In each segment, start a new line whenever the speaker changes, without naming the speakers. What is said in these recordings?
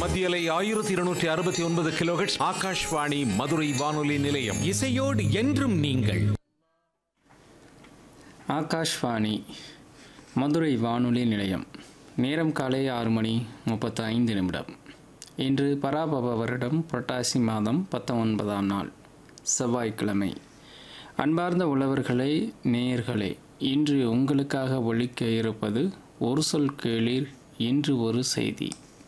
மத்தியலை ஆயிரத்தி இருநூற்றி அறுபத்தி ஒன்பது கிலோஹெட்ஸ் ஆகாஷ்வாணி மதுரை வானொலி நிலையம்
இசையோடு என்றும் நீங்கள்
ஆகாஷ்வாணி மதுரை வானொலி நிலையம் நேரம் காலை ஆறு மணி முப்பத்து ஐந்து நிமிடம் இன்று பராபவ வருடம் புரட்டாசி மாதம் பத்தொன்பதாம் நாள் செவ்வாய்க்கிழமை அன்பார்ந்த உழவர்களே நேயர்களே இன்று உங்களுக்காக ஒழிக்க இருப்பது ஒரு சொல் கேளீர் இன்று ஒரு செய்தி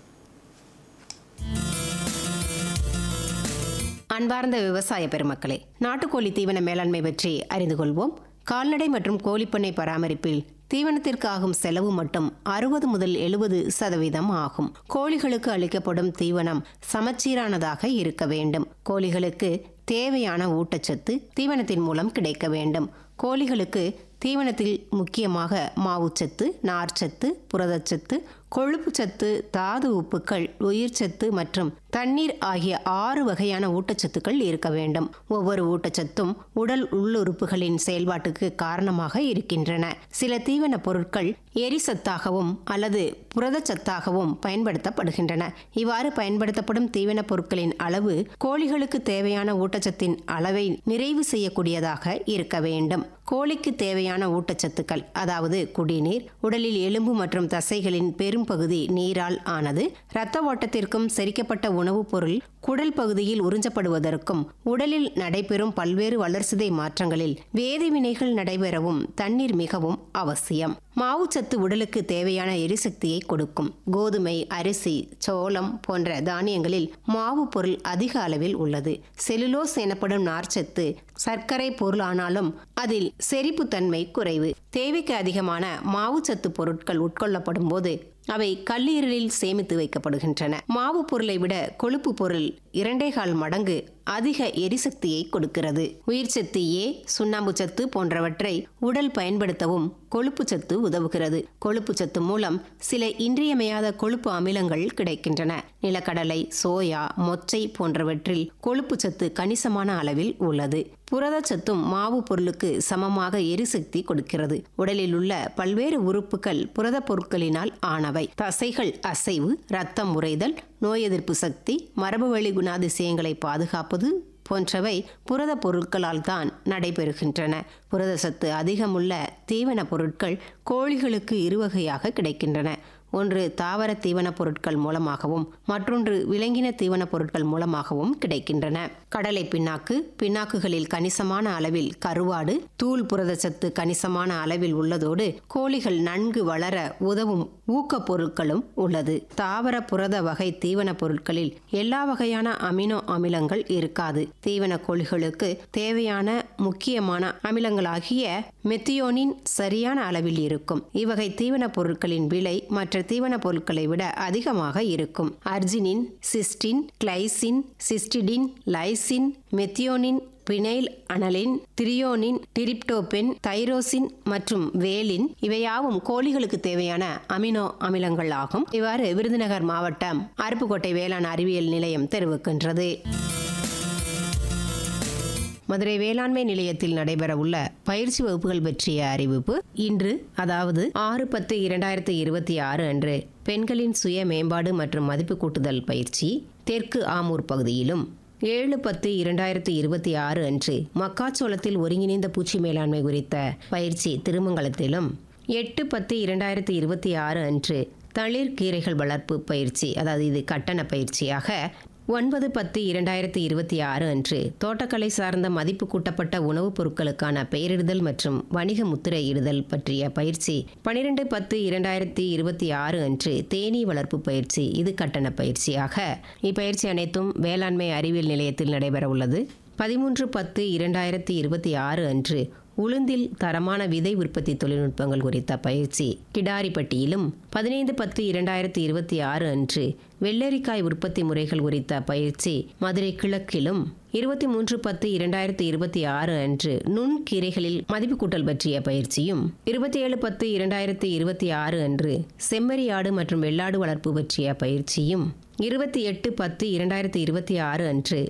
அன்பார்ந்த விவசாய பெருமக்களே நாட்டுக்கோழி தீவன மேலாண்மை பற்றி அறிந்து கொள்வோம் கால்நடை மற்றும் கோழிப்பண்ணை பராமரிப்பில் தீவனத்திற்கு ஆகும் செலவு மட்டும் அறுபது முதல் எழுபது சதவீதம் ஆகும் கோழிகளுக்கு அளிக்கப்படும் தீவனம் சமச்சீரானதாக இருக்க வேண்டும் கோழிகளுக்கு தேவையான ஊட்டச்சத்து தீவனத்தின் மூலம் கிடைக்க வேண்டும் கோழிகளுக்கு தீவனத்தில் முக்கியமாக மாவுச்சத்து நார்ச்சத்து புரதச்சத்து கொழுப்புச்சத்து தாது உப்புக்கள் உயிர்ச்சத்து மற்றும் தண்ணீர் ஆகிய ஆறு வகையான ஊட்டச்சத்துக்கள் இருக்க வேண்டும் ஒவ்வொரு ஊட்டச்சத்தும் உடல் உள்ளுறுப்புகளின் செயல்பாட்டுக்கு காரணமாக இருக்கின்றன சில தீவன பொருட்கள் எரிசத்தாகவும் அல்லது புரதச்சத்தாகவும் பயன்படுத்தப்படுகின்றன இவ்வாறு பயன்படுத்தப்படும் தீவன பொருட்களின் அளவு கோழிகளுக்கு தேவையான ஊட்டச்சத்தின் அளவை நிறைவு செய்யக்கூடியதாக இருக்க வேண்டும் கோழிக்கு தேவையான ஊட்டச்சத்துக்கள் அதாவது குடிநீர் உடலில் எலும்பு மற்றும் தசைகளின் பெரும் பகுதி நீரால் ஆனது இரத்த ஓட்டத்திற்கும் செரிக்கப்பட்ட உணவுப் பொருள் குடல் பகுதியில் உறிஞ்சப்படுவதற்கும் உடலில் நடைபெறும் பல்வேறு வளர்சிதை மாற்றங்களில் வேதிவினைகள் நடைபெறவும் தண்ணீர் மிகவும் அவசியம் மாவுச்சத்து உடலுக்கு தேவையான எரிசக்தியை கொடுக்கும் கோதுமை அரிசி சோளம் போன்ற தானியங்களில் மாவு பொருள் அதிக அளவில் உள்ளது செலுலோஸ் எனப்படும் நார்ச்சத்து சர்க்கரை பொருளானாலும் அதில் செரிப்புத்தன்மை குறைவு தேவைக்கு அதிகமான மாவுச்சத்து பொருட்கள் உட்கொள்ளப்படும் போது அவை கல்லீரலில் சேமித்து வைக்கப்படுகின்றன மாவு பொருளை விட கொழுப்பு பொருள் இரண்டே கால் மடங்கு அதிக எரிசக்தியை கொடுக்கிறது உயிர்ச்சத்து ஏ சுண்ணாம்பு சத்து போன்றவற்றை உடல் பயன்படுத்தவும் கொழுப்பு சத்து உதவுகிறது கொழுப்பு சத்து மூலம் சில இன்றியமையாத கொழுப்பு அமிலங்கள் கிடைக்கின்றன நிலக்கடலை சோயா மொச்சை போன்றவற்றில் கொழுப்பு சத்து கணிசமான அளவில் உள்ளது புரதச்சத்தும் மாவு பொருளுக்கு சமமாக எரிசக்தி கொடுக்கிறது உடலில் உள்ள பல்வேறு உறுப்புகள் புரத பொருட்களினால் ஆனவை தசைகள் அசைவு ரத்தம் உறைதல் நோய் எதிர்ப்பு சக்தி மரபுவழி குணாதிசயங்களை பாதுகாப்பது போன்றவை புரத பொருட்களால் தான் நடைபெறுகின்றன புரத சத்து அதிகமுள்ள தீவன பொருட்கள் கோழிகளுக்கு இருவகையாக கிடைக்கின்றன ஒன்று தாவர தீவன பொருட்கள் மூலமாகவும் மற்றொன்று விலங்கின தீவன பொருட்கள் மூலமாகவும் கிடைக்கின்றன கடலை பின்னாக்கு பின்னாக்குகளில் கணிசமான அளவில் கருவாடு தூள் புரதச்சத்து கணிசமான அளவில் உள்ளதோடு கோழிகள் நன்கு வளர உதவும் ஊக்கப் பொருட்களும் உள்ளது தாவர புரத வகை தீவன பொருட்களில் எல்லா வகையான அமினோ அமிலங்கள் இருக்காது தீவன கோழிகளுக்கு தேவையான முக்கியமான அமிலங்களாகிய மெத்தியோனின் சரியான அளவில் இருக்கும் இவ்வகை தீவன பொருட்களின் விலை மற்ற தீவன பொருட்களை விட அதிகமாக இருக்கும் arginine cystine glycine histidine lysine methionine phenylalanine threonine tryptophan tyrosine மற்றும் வேலின் இவையாவும் கோழிகளுக்கு தேவையான அமினோ அமிலங்கள் ஆகும் இவ்வாறு விருதுநகர் மாவட்டம் அருப்புக்கோட்டை வேளாண் அறிவியல் நிலையம் தெரிவிக்கின்றது மதுரை வேளாண்மை நிலையத்தில் நடைபெறவுள்ள பயிற்சி வகுப்புகள் பற்றிய அறிவிப்பு இன்று அதாவது ஆறு பத்து இரண்டாயிரத்தி இருபத்தி ஆறு அன்று பெண்களின் சுய மேம்பாடு மற்றும் மதிப்பு கூட்டுதல் பயிற்சி தெற்கு ஆமூர் பகுதியிலும் ஏழு பத்து இரண்டாயிரத்தி இருபத்தி ஆறு அன்று மக்காச்சோளத்தில் ஒருங்கிணைந்த பூச்சி மேலாண்மை குறித்த பயிற்சி திருமங்கலத்திலும் எட்டு பத்து இரண்டாயிரத்தி இருபத்தி ஆறு அன்று தளிர் கீரைகள் வளர்ப்பு பயிற்சி அதாவது இது கட்டண பயிற்சியாக ஒன்பது பத்து இரண்டாயிரத்தி இருபத்தி ஆறு அன்று தோட்டக்கலை சார்ந்த மதிப்பு கூட்டப்பட்ட உணவுப் பொருட்களுக்கான பெயரிடுதல் மற்றும் வணிக முத்திரையிடுதல் பற்றிய பயிற்சி பனிரெண்டு பத்து இரண்டாயிரத்தி இருபத்தி ஆறு அன்று தேனீ வளர்ப்பு பயிற்சி இது கட்டண பயிற்சியாக இப்பயிற்சி அனைத்தும் வேளாண்மை அறிவியல் நிலையத்தில் நடைபெற உள்ளது பதிமூன்று பத்து இரண்டாயிரத்தி இருபத்தி ஆறு அன்று உளுந்தில் தரமான விதை உற்பத்தி தொழில்நுட்பங்கள் குறித்த பயிற்சி கிடாரிப்பட்டியிலும் பதினைந்து பத்து இரண்டாயிரத்தி இருபத்தி ஆறு அன்று வெள்ளரிக்காய் உற்பத்தி முறைகள் குறித்த பயிற்சி மதுரை கிழக்கிலும் இருபத்தி மூன்று பத்து இரண்டாயிரத்தி இருபத்தி ஆறு அன்று நுண்கீரைகளில் மதிப்பு கூட்டல் பற்றிய பயிற்சியும் இருபத்தி ஏழு பத்து இரண்டாயிரத்தி இருபத்தி ஆறு அன்று செம்மறி ஆடு மற்றும் வெள்ளாடு வளர்ப்பு பற்றிய பயிற்சியும் இருபத்தி எட்டு பத்து இரண்டாயிரத்தி இருபத்தி ஆறு அன்று